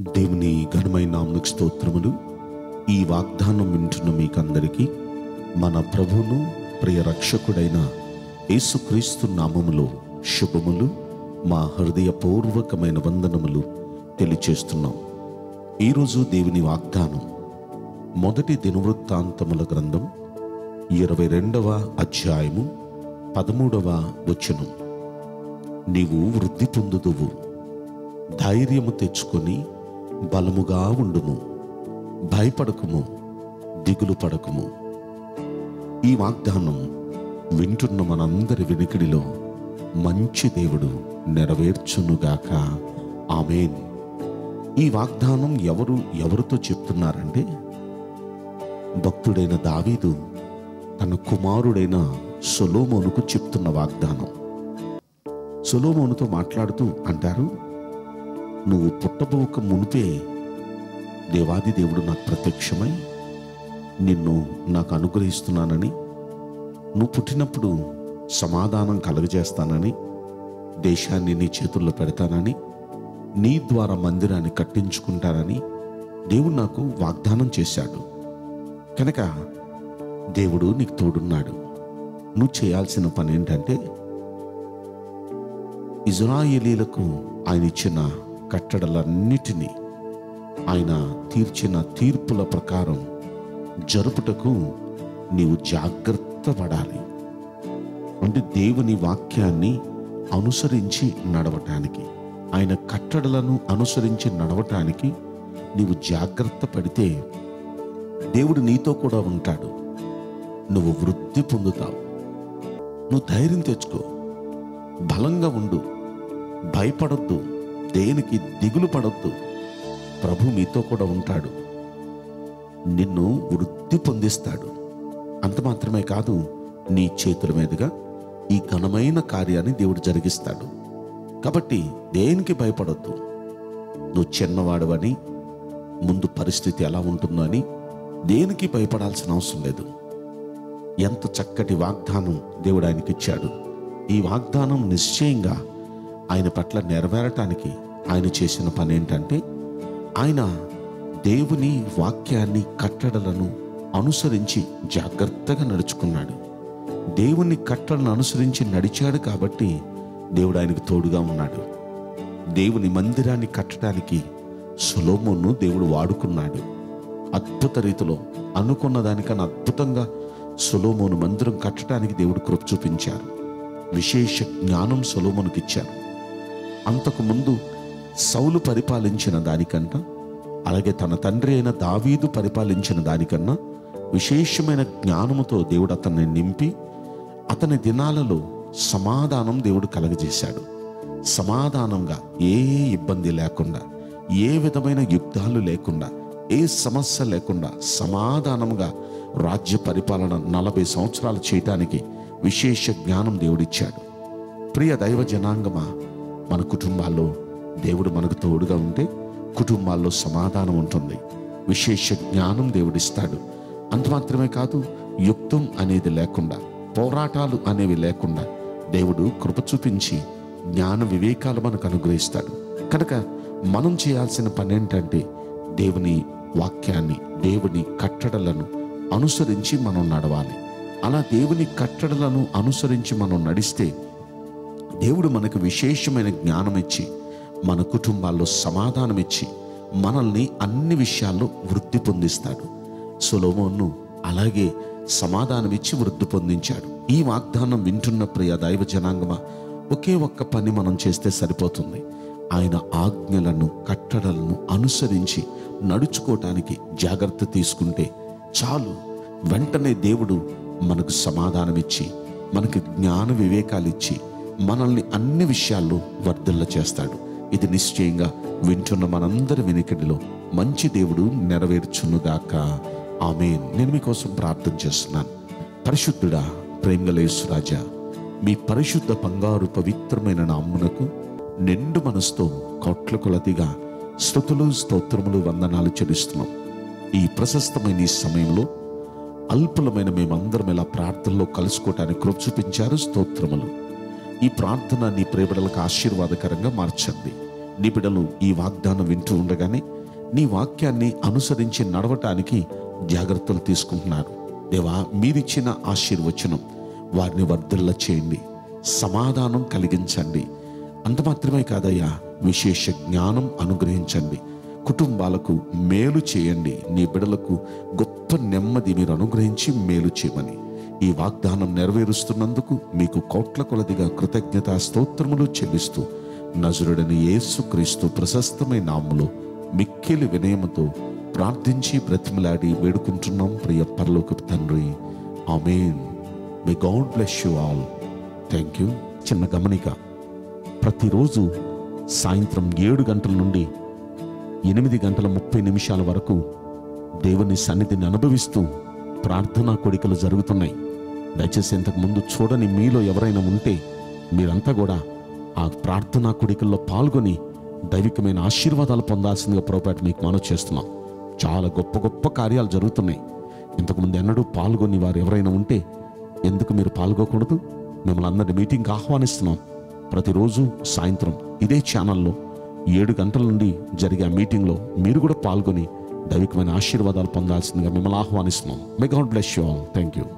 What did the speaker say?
దేవుని ఘనమైన నామకు స్తోత్రములు ఈ వాగ్దానం వింటున్న మీకందరికీ మన ప్రభువును ప్రియ రక్షకుడైన యేసుక్రీస్తు నామములో శుభములు మా హృదయపూర్వకమైన వందనములు తెలియచేస్తున్నాం ఈరోజు దేవుని వాగ్దానం మొదటి దినవృత్తాంతముల గ్రంథం ఇరవై రెండవ అధ్యాయము పదమూడవ వచనం నీవు వృద్ధి పొందుదువు ధైర్యము తెచ్చుకొని బలముగా ఉండుము భయపడకుము దిగులు పడకుము ఈ వాగ్దానం వింటున్న మనందరి వినికిడిలో మంచి దేవుడు నెరవేర్చునుగాక ఆమెన్ ఈ వాగ్దానం ఎవరు ఎవరితో చెప్తున్నారంటే భక్తుడైన దావీదు తన కుమారుడైన సొలోమోనుకు చెప్తున్న వాగ్దానం సొలోమోనుతో మాట్లాడుతూ అంటారు నువ్వు పుట్టబోక మునిపే దేవాది దేవుడు నాకు ప్రత్యక్షమై నిన్ను నాకు అనుగ్రహిస్తున్నానని నువ్వు పుట్టినప్పుడు సమాధానం కలుగజేస్తానని దేశాన్ని నీ చేతుల్లో పెడతానని నీ ద్వారా మందిరాన్ని కట్టించుకుంటానని దేవుడు నాకు వాగ్దానం చేశాడు కనుక దేవుడు నీకు తోడున్నాడు నువ్వు చేయాల్సిన పని ఏంటంటే ఇజ్రాయేలీలకు ఆయన ఇచ్చిన కట్టడలన్నిటినీ ఆయన తీర్చిన తీర్పుల ప్రకారం జరుపుటకు నీవు జాగ్రత్త పడాలి అంటే దేవుని వాక్యాన్ని అనుసరించి నడవటానికి ఆయన కట్టడలను అనుసరించి నడవటానికి నీవు జాగ్రత్త పడితే దేవుడు నీతో కూడా ఉంటాడు నువ్వు వృద్ధి పొందుతావు నువ్వు ధైర్యం తెచ్చుకో బలంగా ఉండు భయపడొద్దు దేనికి దిగులు పడొద్దు ప్రభు మీతో కూడా ఉంటాడు నిన్ను వృద్ధి పొందిస్తాడు అంత మాత్రమే కాదు నీ చేతుల మీదుగా ఈ ఘనమైన కార్యాన్ని దేవుడు జరిగిస్తాడు కాబట్టి దేనికి భయపడొద్దు నువ్వు చిన్నవాడవని ముందు పరిస్థితి ఎలా ఉంటుందో అని దేనికి భయపడాల్సిన అవసరం లేదు ఎంత చక్కటి వాగ్దానం దేవుడు ఆయనకి ఇచ్చాడు ఈ వాగ్దానం నిశ్చయంగా ఆయన పట్ల నెరవేరటానికి ఆయన చేసిన పని ఏంటంటే ఆయన దేవుని వాక్యాన్ని కట్టడలను అనుసరించి జాగ్రత్తగా నడుచుకున్నాడు దేవుని కట్టడలను అనుసరించి నడిచాడు కాబట్టి దేవుడు ఆయనకు తోడుగా ఉన్నాడు దేవుని మందిరాన్ని కట్టడానికి సులోమోను దేవుడు వాడుకున్నాడు అద్భుత రీతిలో అనుకున్న దానికన్నా అద్భుతంగా సొలోమోను మందిరం కట్టడానికి దేవుడు కృప చూపించారు విశేష జ్ఞానం సొలోమోనుకి ఇచ్చారు అంతకు ముందు సౌలు పరిపాలించిన దానికంట అలాగే తన తండ్రి అయిన దావీదు పరిపాలించిన దానికన్నా విశేషమైన జ్ఞానముతో దేవుడు అతన్ని నింపి అతని దినాలలో సమాధానం దేవుడు కలగజేశాడు సమాధానంగా ఏ ఇబ్బంది లేకుండా ఏ విధమైన యుద్ధాలు లేకుండా ఏ సమస్య లేకుండా సమాధానంగా రాజ్య పరిపాలన నలభై సంవత్సరాలు చేయటానికి విశేష జ్ఞానం దేవుడిచ్చాడు ప్రియ దైవ జనాంగమా మన కుటుంబాల్లో దేవుడు మనకు తోడుగా ఉంటే కుటుంబాల్లో సమాధానం ఉంటుంది విశేష జ్ఞానం దేవుడిస్తాడు అంత మాత్రమే కాదు యుక్తం అనేది లేకుండా పోరాటాలు అనేవి లేకుండా దేవుడు కృప చూపించి జ్ఞాన వివేకాలు మనకు అనుగ్రహిస్తాడు కనుక మనం చేయాల్సిన పని ఏంటంటే దేవుని వాక్యాన్ని దేవుని కట్టడలను అనుసరించి మనం నడవాలి అలా దేవుని కట్టడలను అనుసరించి మనం నడిస్తే దేవుడు మనకు విశేషమైన జ్ఞానం ఇచ్చి మన కుటుంబాల్లో సమాధానం ఇచ్చి మనల్ని అన్ని విషయాల్లో వృద్ధి పొందిస్తాడు సొలోమోన్ను అలాగే సమాధానం ఇచ్చి వృద్ధి పొందించాడు ఈ వాగ్దానం వింటున్న ప్రియ దైవ జనాంగమా ఒకే ఒక్క పని మనం చేస్తే సరిపోతుంది ఆయన ఆజ్ఞలను కట్టడలను అనుసరించి నడుచుకోవటానికి జాగ్రత్త తీసుకుంటే చాలు వెంటనే దేవుడు మనకు సమాధానం ఇచ్చి మనకి జ్ఞాన వివేకాలు ఇచ్చి మనల్ని అన్ని విషయాల్లో వర్ధిల్ల చేస్తాడు ఇది నిశ్చయంగా వింటున్న మనందరి వినికిడిలో మంచి దేవుడు నెరవేర్చునుగాక ఆమె నేను మీకోసం ప్రార్థన చేస్తున్నాను పరిశుద్ధుడా ప్రేమలేసు రాజా మీ పరిశుద్ధ బంగారు పవిత్రమైన నామ్మునకు నిండు మనసుతో కోట్ల కొలదిగా స్థుతులు స్తోత్రములు వందనాలు చెల్లిస్తున్నాం ఈ ప్రశస్తమైన ఈ సమయంలో అల్పులమైన మేమందరం ఇలా ప్రార్థనలో కలుసుకోవటానికి కృప చూపించారు స్తోత్రములు ఈ ప్రార్థన నీ ప్రేమలకు ఆశీర్వాదకరంగా మార్చండి నీ బిడ్డలు ఈ వాగ్దానం వింటూ ఉండగానే నీ వాక్యాన్ని అనుసరించి నడవటానికి జాగ్రత్తలు తీసుకుంటున్నారు దేవా మీరిచ్చిన ఆశీర్వచనం వారిని వర్ధిల్ల చేయండి సమాధానం కలిగించండి అంత మాత్రమే కాదయ్యా విశేష జ్ఞానం అనుగ్రహించండి కుటుంబాలకు మేలు చేయండి నీ బిడలకు గొప్ప నెమ్మది మీరు అనుగ్రహించి మేలు చేయమని ఈ వాగ్దానం నెరవేరుస్తున్నందుకు మీకు కోట్ల కొలదిగా కృతజ్ఞతా స్తోత్రములు చెల్లిస్తూ నజరుడని యేసుక్రీస్తు ప్రశస్తమైన నామములో మిక్కిలి వినయముతో ప్రార్థించి బ్రతిమలాడి వేడుకుంటున్నాం ప్రియ పరలోకపు తండ్రి amen may God bless you all thank you చిన్న గమనిక ప్రతిరోజు సాయంత్రం ఏడు గంటల నుండి ఎనిమిది గంటల ముప్పై నిమిషాల వరకు దేవుని సన్నిధిని అనుభవిస్తూ ప్రార్థనా కోడికలు జరుగుతున్నాయి దయచేసి ఇంతకు ముందు చూడని మీలో ఎవరైనా ఉంటే మీరంతా కూడా ఆ ప్రార్థనా కోడికల్లో పాల్గొని దైవికమైన ఆశీర్వాదాలు పొందాల్సిందిగా పొరపాటు మీకు మనవి చేస్తున్నాం చాలా గొప్ప గొప్ప కార్యాలు జరుగుతున్నాయి ఇంతకుముందు ఎన్నడూ పాల్గొని వారు ఎవరైనా ఉంటే ఎందుకు మీరు పాల్గొకూడదు మిమ్మల్ని అందరినీ మీటింగ్కి ఆహ్వానిస్తున్నాం ప్రతిరోజు సాయంత్రం ఇదే ఛానల్లో ఏడు గంటల నుండి జరిగే ఆ మీటింగ్లో మీరు కూడా పాల్గొని దైవికమైన ఆశీర్వాదాలు పొందాల్సిందిగా మిమ్మల్ని ఆహ్వానిస్తున్నాం may God bless you all thank you